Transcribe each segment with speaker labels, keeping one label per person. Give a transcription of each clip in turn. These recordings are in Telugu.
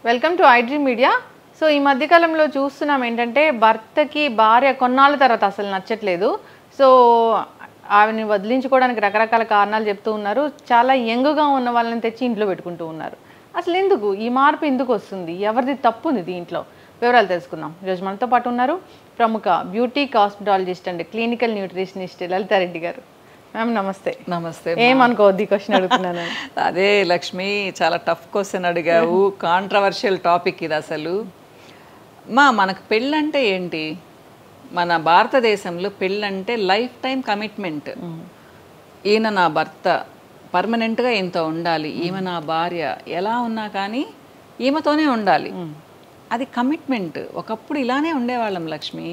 Speaker 1: వెల్కమ్ టు ఐడ్రీ మీడియా సో ఈ మధ్యకాలంలో చూస్తున్నాం ఏంటంటే భర్తకి భార్య కొన్నాళ్ళ తర్వాత అసలు నచ్చట్లేదు సో ఆవిడని వదిలించుకోవడానికి రకరకాల కారణాలు చెప్తూ ఉన్నారు చాలా యంగ్గా ఉన్న వాళ్ళని తెచ్చి ఇంట్లో పెట్టుకుంటూ ఉన్నారు అసలు ఎందుకు ఈ మార్పు ఎందుకు వస్తుంది ఎవరిది తప్పు ఉంది దీంట్లో వివరాలు తెలుసుకుందాం ఈరోజు మనతో పాటు ఉన్నారు ప్రముఖ beauty cosmetologist and clinical nutritionist Lalitha Reddy గారు మ్యామ్ నమస్తే
Speaker 2: నమస్తే
Speaker 1: ఏమనుకోవద్దు ఈ క్వశ్చన్ అడుగుతున్నాను
Speaker 2: అదే లక్ష్మి చాలా టఫ్ క్వశ్చన్ అడిగావు కాంట్రవర్షియల్ టాపిక్ ఇది అసలు మా మనకు పెళ్ళంటే ఏంటి మన భారతదేశంలో పెళ్ళంటే లైఫ్ టైం కమిట్మెంట్ ఈయన నా భర్త పర్మనెంట్గా ఈయనతో ఉండాలి ఈమె నా భార్య ఎలా ఉన్నా కానీ ఈమెతోనే ఉండాలి అది కమిట్మెంట్ ఒకప్పుడు ఇలానే ఉండేవాళ్ళం లక్ష్మి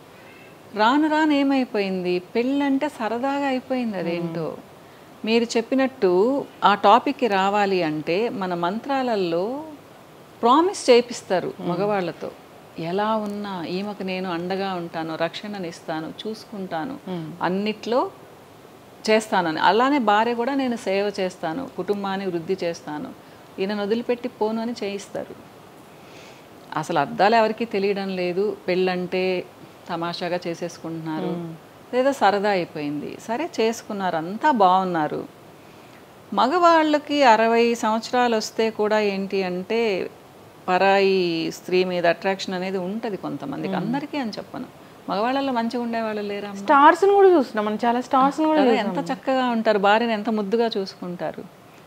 Speaker 2: రాను రాను ఏమైపోయింది పెళ్ళంటే సరదాగా అయిపోయింది అదేంటో మీరు చెప్పినట్టు ఆ టాపిక్కి రావాలి అంటే మన మంత్రాలలో ప్రామిస్ చేపిస్తారు మగవాళ్ళతో ఎలా ఉన్నా ఈమెకు నేను అండగా ఉంటాను రక్షణనిస్తాను చూసుకుంటాను అన్నిట్లో చేస్తానని అలానే భార్య కూడా నేను సేవ చేస్తాను కుటుంబాన్ని వృద్ధి చేస్తాను ఈయనను వదిలిపెట్టి పోను అని చేయిస్తారు అసలు అర్థాలు ఎవరికి తెలియడం లేదు పెళ్ళంటే తమాషాగా చేసేసుకుంటున్నారు లేదా సరదా అయిపోయింది సరే చేసుకున్నారు అంతా బాగున్నారు మగవాళ్ళకి అరవై సంవత్సరాలు వస్తే కూడా ఏంటి అంటే పరాయి స్త్రీ మీద అట్రాక్షన్ అనేది ఉంటుంది కొంతమందికి అందరికీ అని చెప్పను మగవాళ్ళలో మంచిగా ఉండేవాళ్ళు లేరా
Speaker 1: స్టార్స్ కూడా చూస్తున్నాం మనం చాలా స్టార్స్ కూడా
Speaker 2: కదా, ఎంత చక్కగా ఉంటారు భార్యను ఎంత ముద్దుగా చూసుకుంటారు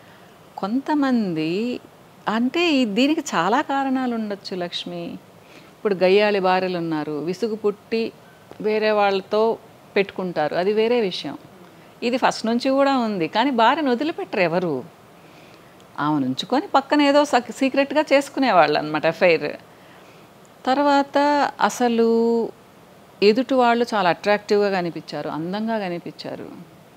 Speaker 2: కొంతమంది అంటే ఈ- దీనికి చాలా కారణాలు ఉండొచ్చు లక్ష్మి ఇప్పుడు గయ్యాళి భార్యలు ఉన్నారు విసుగు పుట్టి వేరే వాళ్ళతో పెట్టుకుంటారు అది వేరే విషయం ఇది ఫస్ట్ నుంచి కూడా ఉంది కానీ భార్యను వదిలిపెట్టరు ఎవరు ఆమెను ఉంచుకొని పక్కన ఏదో సీక్రెట్గా చేసుకునేవాళ్ళు అనమాట ఎఫ్ఐఆర్ తర్వాత అసలు ఎదుటి వాళ్ళు చాలా అట్రాక్టివ్గా కనిపించారు అందంగా కనిపించారు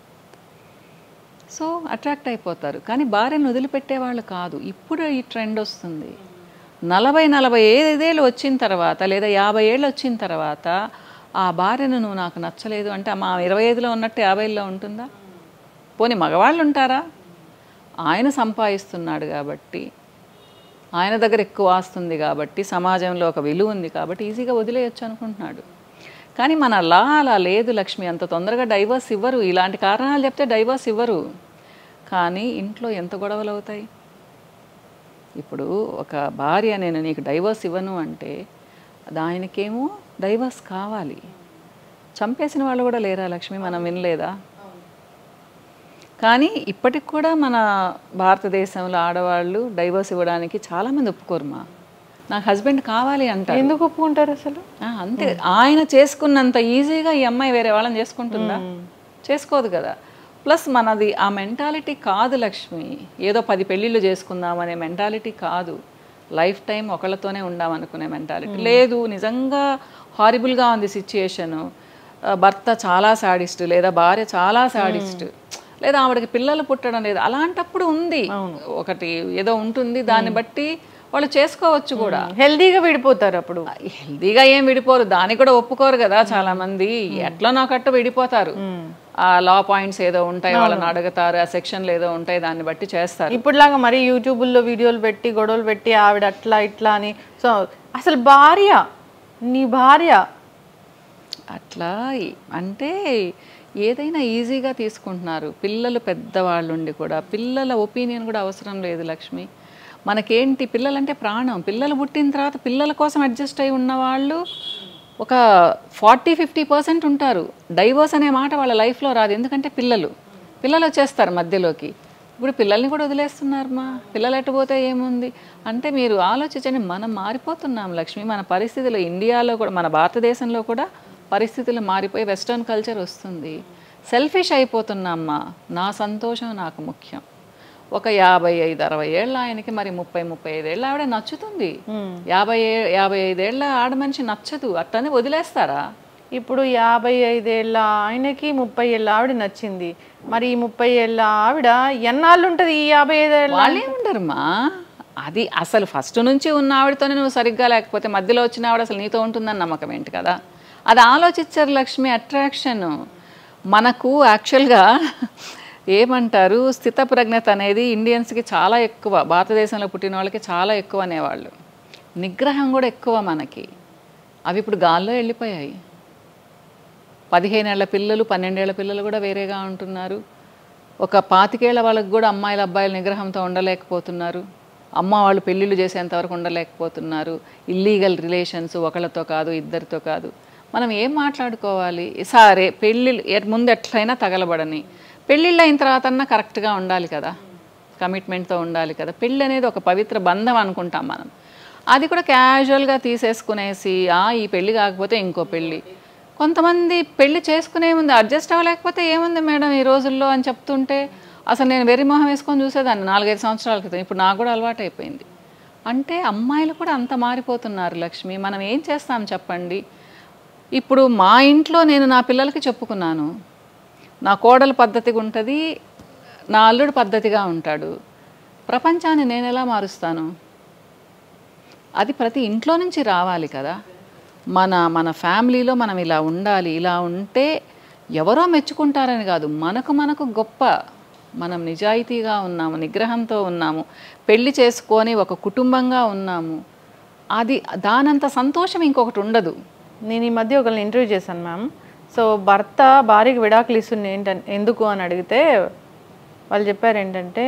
Speaker 2: సో అట్రాక్ట్ అయిపోతారు కానీ భార్యను వదిలిపెట్టే వాళ్ళు కాదు ఇప్పుడు ఈ ట్రెండ్ వస్తుంది నలభై నలభై ఐదేళ్ళు వచ్చిన తర్వాత లేదా యాభై ఏళ్ళు వచ్చిన తర్వాత ఆ భార్యను నువ్వు నాకు నచ్చలేదు అంటే మా ఇరవై ఐదులో ఉన్నట్టు యాభైలో ఉంటుందా పోనీ మగవాళ్ళు ఉంటారా ఆయన సంపాదిస్తున్నాడు కాబట్టి ఆయన దగ్గర ఎక్కువ ఆస్తుంది కాబట్టి సమాజంలో ఒక విలువ ఉంది కాబట్టి ఈజీగా వదిలేయచ్చు అనుకుంటున్నాడు కానీ మన లా అలా లేదు లక్ష్మి అంత తొందరగా డైవర్స్ ఇవ్వరు ఇలాంటి కారణాలు చెప్తే డైవర్స్ ఇవ్వరు కానీ ఇంట్లో ఎంత గొడవలు అవుతాయి ఇప్పుడు ఒక భార్య నేను నీకు డైవర్స్ ఇవ్వను అంటే దానికేమో డైవర్స్ కావాలి చంపేసిన వాళ్ళు కూడా లేరా లక్ష్మి మనం వినలేదా కానీ ఇప్పటికి కూడా మన భారతదేశంలో ఆడవాళ్ళు డైవర్స్ ఇవ్వడానికి చాలామంది ఒప్పుకోరుమా నాకు హస్బెండ్ కావాలి అంటారు
Speaker 1: ఎందుకు ఒప్పుకుంటారు అసలు
Speaker 2: ఆ, అంతే ఆయన చేసుకున్నంత ఈజీగా ఈ అమ్మాయి వేరే వాళ్ళని చేసుకుంటుందా చేసుకోదు కదా ప్లస్ మనది ఆ మెంటాలిటీ కాదు లక్ష్మి ఏదో పది పెళ్ళిళ్ళు చేసుకుందాం అనే మెంటాలిటీ కాదు లైఫ్ టైం ఒకళ్ళతోనే ఉండామనుకునే మెంటాలిటీ లేదు నిజంగా హారిబుల్గా ఉంది సిచ్యుయేషను భర్త చాలా సాడిస్ట్ లేదా భార్య చాలా సాడిస్ట్ లేదా ఆవిడకి పిల్లలు పుట్టడం లేదు అలాంటప్పుడు ఉంది ఒకటి ఏదో ఉంటుంది దాన్ని బట్టి వాళ్ళు చేసుకోవచ్చు కూడా
Speaker 1: హెల్దీగా విడిపోతారు అప్పుడు
Speaker 2: హెల్దీగా ఏం విడిపోరు దానికి కూడా ఒప్పుకోరు కదా చాలా మంది ఎట్లా నాకట్టు విడిపోతారు ఆ లా పాయింట్స్ ఏదో ఉంటాయి వాళ్ళని అడుగుతారు ఆ సెక్షన్లు ఏదో ఉంటాయి దాన్ని బట్టి చేస్తారు
Speaker 1: ఇప్పుడులాగా మరి యూట్యూబుల్లో వీడియోలు పెట్టి గొడవలు పెట్టి ఆవిడ అట్లా ఇట్లా అని సో అసలు భార్య నీ భార్య
Speaker 2: అట్లా ఈ- అంటే ఏదైనా ఈజీగా తీసుకుంటున్నారు పిల్లలు పెద్దవాళ్ళు ఉండి కూడా పిల్లల ఒపీనియన్ కూడా అవసరం లేదు లక్ష్మి మనకేంటి పిల్లలంటే ప్రాణం పిల్లలు పుట్టిన తర్వాత పిల్లల కోసం అడ్జస్ట్ అయి ఉన్న వాళ్ళు ఒక ఫార్టీ ఫిఫ్టీ పర్సెంట్ ఉంటారు డైవర్స్ అనే మాట వాళ్ళ లైఫ్లో రాదు ఎందుకంటే పిల్లలు పిల్లలు వచ్చేస్తారు మధ్యలోకి ఇప్పుడు పిల్లల్ని కూడా వదిలేస్తున్నారు మా పిల్లలు ఎట్టుపోతే ఏముంది అంటే మీరు ఆలోచించండి మనం మారిపోతున్నాం లక్ష్మి మన పరిస్థితులు ఇండియాలో కూడా మన భారతదేశంలో కూడా పరిస్థితులు మారిపోయి వెస్ట్రన్ కల్చర్ వస్తుంది సెల్ఫిష్ అయిపోతున్నామ్మా నా సంతోషం నాకు ముఖ్యం ఒక యాభై ఐదు అరవై ఏళ్ళ ఆయనకి మరి ముప్పై ముప్పై ఐదేళ్ళ ఆవిడ నచ్చుతుంది యాభై ఏ- యాభై ఐదేళ్ళ ఆడ మనిషి నచ్చదు అట్టనే వదిలేస్తారా
Speaker 1: ఇప్పుడు యాభై ఐదేళ్ళ ఆయనకి ముప్పై ఏళ్ళ ఆవిడ నచ్చింది మరి ఈ ముప్పై ఏళ్ళ ఆవిడ ఎన్నాళ్ళు ఉంటుంది ఈ యాభై ఐదేళ్ళ
Speaker 2: వాళ్ళే ఉండరుమా అది అసలు ఫస్ట్ నుంచి ఉన్న ఆవిడతోనే నువ్వు సరిగ్గా లేకపోతే మధ్యలో వచ్చిన ఆవిడ అసలు నీతో ఉంటుందని నమ్మకం ఏంటి కదా అది ఆలోచించారు లక్ష్మి అట్రాక్షన్ మనకు యాక్చువల్గా ఏమంటారు స్థితప్రజ్ఞత అనేది ఇండియన్స్కి చాలా ఎక్కువ భారతదేశంలో పుట్టిన వాళ్ళకి చాలా ఎక్కువ అనేవాళ్ళు నిగ్రహం కూడా ఎక్కువ మనకి అవి ఇప్పుడు గాల్లో వెళ్ళిపోయాయి పదిహేనేళ్ల పిల్లలు పన్నెండేళ్ల పిల్లలు కూడా వేరేగా ఉంటున్నారు ఒక పాతికేళ్ల వాళ్ళకి కూడా అమ్మాయిల అబ్బాయిల నిగ్రహంతో ఉండలేకపోతున్నారు అమ్మ వాళ్ళు పెళ్ళిళ్ళు చేసేంత వరకు ఉండలేకపోతున్నారు ఇల్లీగల్ రిలేషన్స్ ఒకళ్ళతో కాదు ఇద్దరితో కాదు మనం ఏం మాట్లాడుకోవాలి సరే పెళ్ళిళ్ళు ఎ- ముందు ఎట్లయినా తగలబడని పెళ్ళిళ్ళు అయిన తర్వాత అన్నా కరెక్ట్గా ఉండాలి కదా కమిట్మెంట్తో ఉండాలి కదా పెళ్ళి అనేది ఒక పవిత్ర బంధం అనుకుంటాం మనం అది కూడా క్యాజువల్గా తీసేసుకునేసి ఆ ఈ పెళ్ళి కాకపోతే ఇంకో పెళ్ళి కొంతమంది పెళ్లి చేసుకునే ముందు అడ్జస్ట్ అవ్వలేకపోతే ఏముంది మేడం ఈ రోజుల్లో అని చెప్తుంటే అసలు నేను వెర్రి మొహం వేసుకొని చూసేదాన్ని నాలుగైదు సంవత్సరాల క్రితం ఇప్పుడు నాకు కూడా అలవాటు అయిపోయింది అంటే అమ్మాయిలు కూడా అంత మారిపోతున్నారు లక్ష్మి మనం ఏం చేస్తాం చెప్పండి ఇప్పుడు మా ఇంట్లో నేను నా పిల్లలకి చెప్పుకున్నాను నా కోడలు పద్ధతిగా ఉంటుంది నా అల్లుడు పద్ధతిగా ఉంటాడు ప్రపంచాన్ని నేను ఎలా మారుస్తాను అది ప్రతి ఇంట్లో నుంచి రావాలి కదా మన మన ఫ్యామిలీలో మనం ఇలా ఉండాలి ఇలా ఉంటే ఎవరో మెచ్చుకుంటారని కాదు మనకు మనకు గొప్ప మనం నిజాయితీగా ఉన్నాము నిగ్రహంతో ఉన్నాము పెళ్లి చేసుకొని ఒక కుటుంబంగా ఉన్నాము అది దానంత సంతోషం ఇంకొకటి ఉండదు
Speaker 1: నేను ఈ మధ్య ఒకరిని ఇంటర్వ్యూ చేశాను మ్యామ్ సో భర్త భార్యకి విడాకులు ఇస్తుంది ఏంటని ఎందుకు అని అడిగితే వాళ్ళు చెప్పారు ఏంటంటే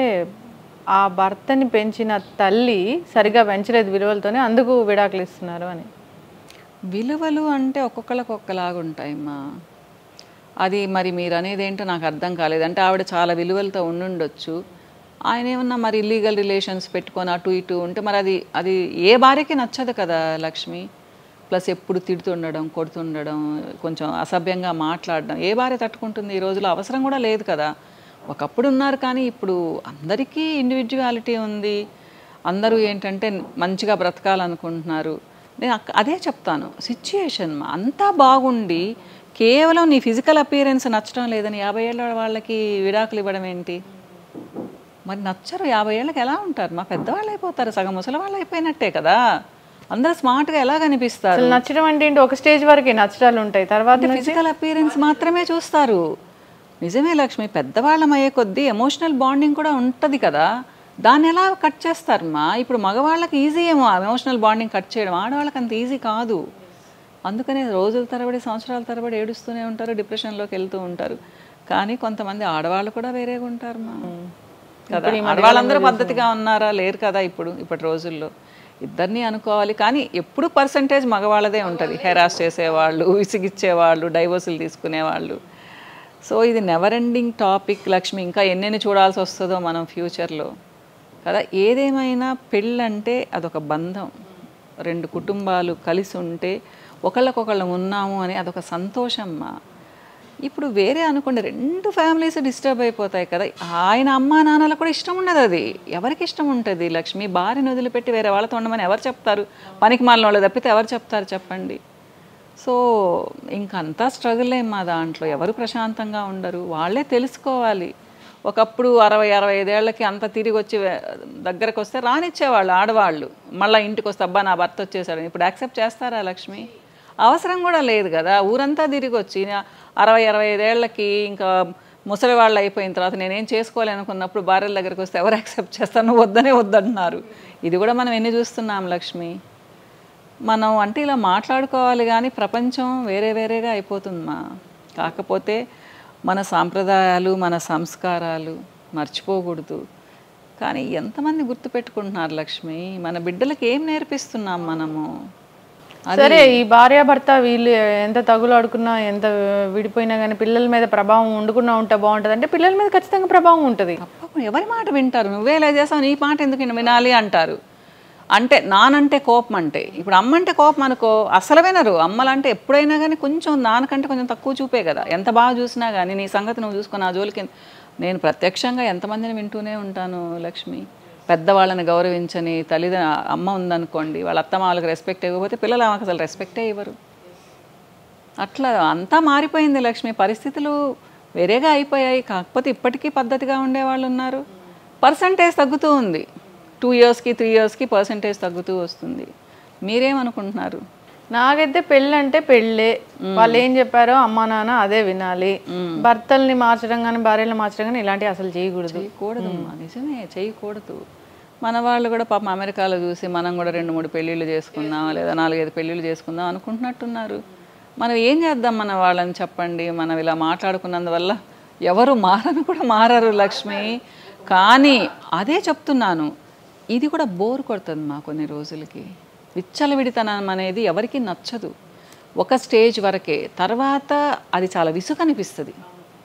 Speaker 1: ఆ భర్తని పెంచిన తల్లి సరిగా పెంచలేదు విలువలతోనే అందుకు విడాకులు ఇస్తున్నారు అని
Speaker 2: విలువలు అంటే ఒక్కొక్కరికి ఒక్కలాగా ఉంటాయమ్మా అది మరి మీరు అనేది ఏంటో నాకు అర్థం కాలేదు అంటే ఆవిడ చాలా విలువలతో ఉండుండొచ్చు ఆయన ఏమన్నా మరి ఇల్లీగల్ రిలేషన్స్ పెట్టుకొని అటు ఇటు ఉంటే మరి అది అది ఏ భార్యకి నచ్చదు కదా లక్ష్మి ప్లస్ ఎప్పుడు తిడుతుండడం కొడుతుండడం కొంచెం అసభ్యంగా మాట్లాడడం ఏ భార్య తట్టుకుంటుంది ఈ రోజులో అవసరం కూడా లేదు కదా ఒకప్పుడు ఉన్నారు కానీ ఇప్పుడు అందరికీ ఇండివిజువాలిటీ ఉంది అందరూ ఏంటంటే మంచిగా బ్రతకాలనుకుంటున్నారు నేను అక్క- అదే చెప్తాను సిచ్యుయేషన్ అంతా బాగుండి కేవలం నీ ఫిజికల్ అపియరెన్స్ నచ్చడం లేదని యాభై ఏళ్ళ వాళ్ళకి విడాకులు ఇవ్వడం ఏంటి మరి నచ్చరు యాభై ఏళ్ళకి ఎలా ఉంటారు మా పెద్దవాళ్ళు అయిపోతారు సగం ముసలి వాళ్ళు అయిపోయినట్టే కదా అందరూ స్మార్ట్గా ఎలా కనిపిస్తారు
Speaker 1: అసలు నచ్చడం అంటే ఏంటి ఒక స్టేజ్ వరకే నచ్చడాలు ఉంటాయి తర్వాత
Speaker 2: ఫిజికల్ అపియరెన్స్ మాత్రమే చూస్తారు నిజమే లక్ష్మి పెద్దవాళ్ళం అయ్యే కొద్దీ ఎమోషనల్ బాండింగ్ కూడా ఉంటుంది కదా దాన్ని ఎలా కట్ చేస్తారమ్మా ఇప్పుడు మగవాళ్ళకి ఈజీ ఏమో ఎమోషనల్ బాండింగ్ కట్ చేయడం ఆడవాళ్ళకి అంత ఈజీ కాదు అందుకనే రోజుల తరబడి సంవత్సరాల తరబడి ఏడుస్తూనే ఉంటారు డిప్రెషన్లోకి వెళ్తూ ఉంటారు కానీ కొంతమంది ఆడవాళ్ళు కూడా వేరేగా ఉంటారమ్మా కదా ఆడవాళ్ళందరూ పద్ధతిగా ఉన్నారా లేరు కదా ఇప్పుడు ఇప్పటి రోజుల్లో ఇద్దరిని అనుకోవాలి కానీ ఎప్పుడు పర్సంటేజ్ మగవాళ్ళదే ఉంటుంది హెరాస్ చేసేవాళ్ళు విసిగిచ్చేవాళ్ళు డైవోర్సులు తీసుకునేవాళ్ళు సో ఇది నెవర్ ఎండింగ్ టాపిక్ లక్ష్మి ఇంకా ఎన్నెన్ని చూడాల్సి వస్తుందో మనం ఫ్యూచర్లో కదా ఏదేమైనా పెళ్ళంటే అదొక బంధం రెండు కుటుంబాలు కలిసి ఉంటే ఒకళ్ళకొకళ్ళం ఉన్నాము అని అదొక సంతోషమ్మా ఇప్పుడు వేరే అనుకోండి రెండు ఫ్యామిలీస్ డిస్టర్బ్ అయిపోతాయి కదా ఆయన అమ్మా నాన్నలకు కూడా ఇష్టం ఉండదు అది ఎవరికి ఇష్టం ఉంటుంది లక్ష్మి భార్యను వదిలిపెట్టి వేరే వాళ్ళతో ఉండమని ఎవరు చెప్తారు పనికి మాలిన వాళ్ళు తప్పితే ఎవరు చెప్తారు చెప్పండి సో ఇంకంతా స్ట్రగుల్ మా దాంట్లో ఎవరు ప్రశాంతంగా ఉండరు వాళ్ళే తెలుసుకోవాలి ఒకప్పుడు అరవై అరవై ఐదేళ్లకి అంత తిరిగి వచ్చి వే- దగ్గరకు వస్తే రానిచ్చేవాళ్ళు ఆడవాళ్ళు మళ్ళీ ఇంటికి వస్తే అబ్బా నా భర్త వచ్చేసాడు ఇప్పుడు యాక్సెప్ట్ చేస్తారా లక్ష్మి అవసరం కూడా లేదు కదా ఊరంతా తిరిగి వచ్చి నా- అరవై అరవై ఐదేళ్లకి ఇంకా ముసలి వాళ్ళు అయిపోయిన తర్వాత నేనేం చేసుకోవాలి అనుకున్నప్పుడు భార్యల దగ్గరికి వస్తే ఎవరు యాక్సెప్ట్ చేస్తారు నువ్వు వద్దనే వద్దంటున్నారు ఇది కూడా మనం ఎన్ని చూస్తున్నాం లక్ష్మి మనం అంటే ఇలా మాట్లాడుకోవాలి కానీ ప్రపంచం వేరే వేరేగా అయిపోతుందమ్మా కాకపోతే మన సాంప్రదాయాలు మన సంస్కారాలు మర్చిపోకూడదు కానీ ఎంతమంది గుర్తుపెట్టుకుంటున్నారు లక్ష్మి మన బిడ్డలకి ఏం నేర్పిస్తున్నాం మనము
Speaker 1: సరే ఈ భార్యాభర్త వీళ్ళు ఎంత తగులాడుకున్నా ఎంత విడిపోయినా కానీ పిల్లల మీద ప్రభావం ఉండకుండా ఉంటే బాగుంటుంది అంటే పిల్లల మీద ఖచ్చితంగా ప్రభావం ఉంటుంది
Speaker 2: తప్పకుండా ఎవరి మాట వింటారు నువ్వే ఇలా చేసావు నీ మాట ఎందుకు విన- వినాలి అంటారు అంటే నానంటే కోపం అంటే ఇప్పుడు అమ్మ అంటే కోపం అనుకో అసలు వినరు అమ్మలంటే ఎప్పుడైనా కానీ కొంచెం నాన్నకంటే కొంచెం తక్కువ చూపే కదా ఎంత బాగా చూసినా కానీ నీ సంగతి నువ్వు చూసుకుని ఆ జోలికి నేను ప్రత్యక్షంగా ఎంతమందిని వింటూనే ఉంటాను లక్ష్మి పెద్దవాళ్ళని గౌరవించని తల్లిద అమ్మ ఉందనుకోండి వాళ్ళ అత్తమ్మ వాళ్ళకి రెస్పెక్ట్ ఇవ్వకపోతే పిల్లలు ఆమెకు అసలు రెస్పెక్టే ఇవ్వరు అట్లా అంతా మారిపోయింది లక్ష్మి పరిస్థితులు వేరేగా అయిపోయాయి కాకపోతే ఇప్పటికీ పద్ధతిగా ఉండేవాళ్ళు ఉన్నారు పర్సంటేజ్ తగ్గుతూ ఉంది టూ ఇయర్స్కి త్రీ ఇయర్స్కి పర్సంటేజ్ తగ్గుతూ వస్తుంది మీరేమనుకుంటున్నారు
Speaker 1: నాకైతే పెళ్ళి అంటే పెళ్ళే వాళ్ళు ఏం చెప్పారో అమ్మా నాన్న అదే వినాలి భర్తల్ని మార్చడం కానీ భార్యలు మార్చడం కానీ ఇలాంటివి అసలు చేయకూడదు
Speaker 2: చేయకూడదు నిజమే చేయకూడదు మన వాళ్ళు కూడా పాపం అమెరికాలో చూసి మనం కూడా రెండు మూడు పెళ్ళిళ్ళు చేసుకుందాం లేదా నాలుగైదు పెళ్ళిళ్ళు చేసుకుందాం అనుకుంటున్నట్టున్నారు మనం ఏం చేద్దాం మన వాళ్ళని చెప్పండి మనం ఇలా మాట్లాడుకున్నందువల్ల ఎవరు మారను కూడా మారరు లక్ష్మి కానీ అదే చెప్తున్నాను ఇది కూడా బోర్ కొడుతుంది మా కొన్ని రోజులకి విచ్చలవిడితనం అనేది ఎవరికి నచ్చదు ఒక స్టేజ్ వరకే తర్వాత అది చాలా విసుగనిపిస్తుంది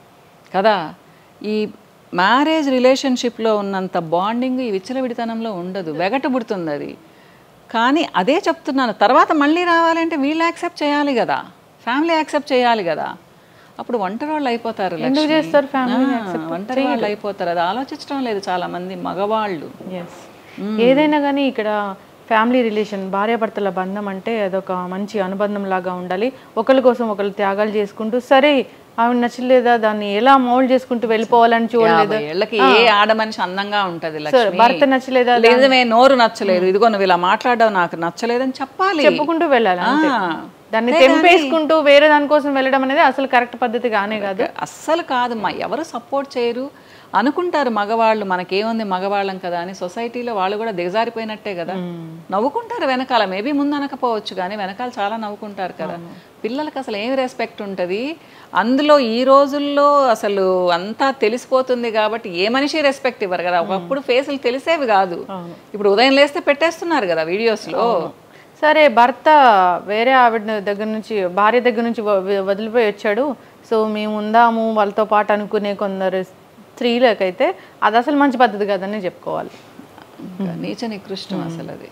Speaker 2: కదా ఈ మ్యారేజ్ రిలేషన్షిప్లో ఉన్నంత బాండింగ్ ఈ విచ్చలవిడితనంలో ఉండదు వెగటబుడుతుంది అది కానీ అదే చెప్తున్నాను తర్వాత మళ్ళీ రావాలంటే వీళ్ళు యాక్సెప్ట్ చేయాలి కదా ఫ్యామిలీ యాక్సెప్ట్ చేయాలి కదా అప్పుడు ఒంటరి వాళ్ళు అయిపోతారు
Speaker 1: ఎందుకు
Speaker 2: లక్ష్మి.
Speaker 1: చేస్తారు family
Speaker 2: ఆ, ఒంటరి వాళ్ళు అయిపోతారు అది ఆలోచించడం లేదు చాలా మంది మగవాళ్ళు
Speaker 1: ఎస్ ఏదైనా కానీ ఇక్కడ ఫ్యామిలీ రిలేషన్ భార్యాభర్తల బంధం అంటే అదొక మంచి అనుబంధం లాగా ఉండాలి ఒకరి కోసం ఒకరు త్యాగాలు చేసుకుంటూ సరే ఆవిడ నచ్చలేదా దాన్ని ఎలా మౌల్డ్ చేసుకుంటూ వెళ్ళిపోవాలని చూడలేదు
Speaker 2: యాభై ఏళ్ళకి ఏ ఆడ మనిషి అందంగా ఉంటది లక్ష్మి
Speaker 1: భర్త నచ్చలేదా
Speaker 2: లేదమే నోరు నచ్చలేదు ఇదిగో నువ్వు ఇలా మాట్లాడడం నాకు నచ్చలేదని చెప్పాలి
Speaker 1: చెప్పుకుంటూ వెళ్ళాలి అంతే.
Speaker 2: ఆ.
Speaker 1: దాన్ని తెంపేసుకుంటూ వేరే దానికోసం వెళ్ళడం అనేది అసలు కరెక్ట్ పద్ధతి కానే కాదు
Speaker 2: అస్సలు కాదమ్మా ఎవరు సపోర్ట్ చేయరు అనుకుంటారు మగవాళ్ళు మనకేముంది మగవాళ్ళం కదా అని సొసైటీలో వాళ్ళు కూడా దిగజారిపోయినట్టే కదా నవ్వుకుంటారు వెనకాల మేబీ ముందు అనకపోవచ్చు కానీ వెనకాల చాలా నవ్వుకుంటారు కదా పిల్లలకి అసలు ఏమి రెస్పెక్ట్ ఉంటుంది అందులో ఈ రోజుల్లో అసలు అంతా తెలిసిపోతుంది కాబట్టి ఏ మనిషి రెస్పెక్ట్ ఇవ్వరు కదా ఒకప్పుడు ఫేసులు తెలిసేవి కాదు ఇప్పుడు ఉదయం లేస్తే పెట్టేస్తున్నారు కదా వీడియోస్లో
Speaker 1: సరే భర్త వేరే ఆవిడ దగ్గర నుంచి భార్య దగ్గర నుంచి వ- వ- వదిలిపోయి వచ్చాడు సో మేము ఉందాము వాళ్ళతో పాటు అనుకునే కొందరు స్త్రీలకైతే అది అసలు మంచి పద్ధతి కాదని చెప్పుకోవాలి
Speaker 2: ఇంకా నీచ నికృష్టం అసలు అది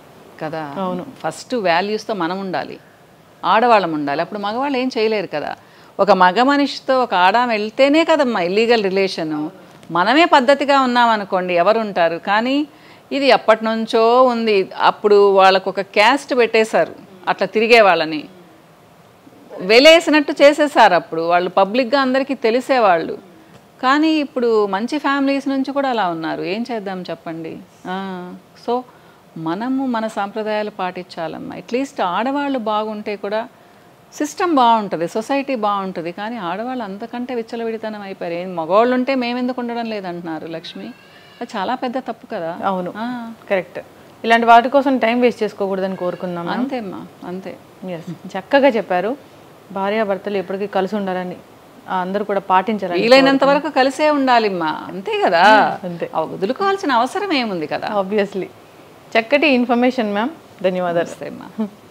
Speaker 2: కదా అవును ఫస్ట్ వాల్యూస్తో మనం ఉండాలి ఆడవాళ్ళం ఉండాలి అప్పుడు మగవాళ్ళు ఏం చేయలేరు కదా ఒక మగ మనిషితో ఒక ఆడ వెళ్తేనే కదమ్మా ఇల్లీగల్ రిలేషను మనమే పద్ధతిగా ఉన్నామనుకోండి ఎవరు ఉంటారు కానీ ఇది ఎప్పటి నుంచో ఉంది అప్పుడు వాళ్ళకు ఒక క్యాస్ట్ పెట్టేశారు అట్లా తిరిగే వాళ్ళని వెలేసినట్టు చేసేసారు అప్పుడు వాళ్ళు పబ్లిక్గా అందరికీ తెలిసేవాళ్ళు కానీ ఇప్పుడు మంచి ఫ్యామిలీస్ నుంచి కూడా అలా ఉన్నారు ఏం చేద్దాం చెప్పండి సో మనము మన సాంప్రదాయాలు పాటించాలమ్మా అట్లీస్ట్ ఆడవాళ్ళు బాగుంటే కూడా సిస్టమ్ బాగుంటుంది సొసైటీ బాగుంటుంది కానీ ఆడవాళ్ళు అంతకంటే విచ్చలవిడితనం అయిపోయారు ఏం మగవాళ్ళు ఉంటే మేమెందుకు ఉండడం లేదంటున్నారు లక్ష్మి అది చాలా పెద్ద తప్పు కదా
Speaker 1: అవును
Speaker 2: ఆ,
Speaker 1: కరెక్ట్ ఇలాంటి వాటి కోసం టైం వేస్ట్ చేసుకోకూడదని కోరుకుందాం
Speaker 2: అంతేమ్మా అంతే
Speaker 1: ఎస్ చక్కగా చెప్పారు భార్యాభర్తలు ఎప్పటికీ కలిసి ఉండాలని ఆ, అందరూ కూడా పాటించాలని
Speaker 2: వీలైనంత వరకు కలిసే ఉండాలిమ్మా అంతే కదా
Speaker 1: అంతే.
Speaker 2: ఆ వదులుకోవాల్సిన అవసరం ఏముంది కదా
Speaker 1: ఆబ్వియస్లీ చక్కటి ఇన్ఫర్మేషన్ మ్యామ్ ధన్యవాదాలు
Speaker 2: నమస్తే అమ్మా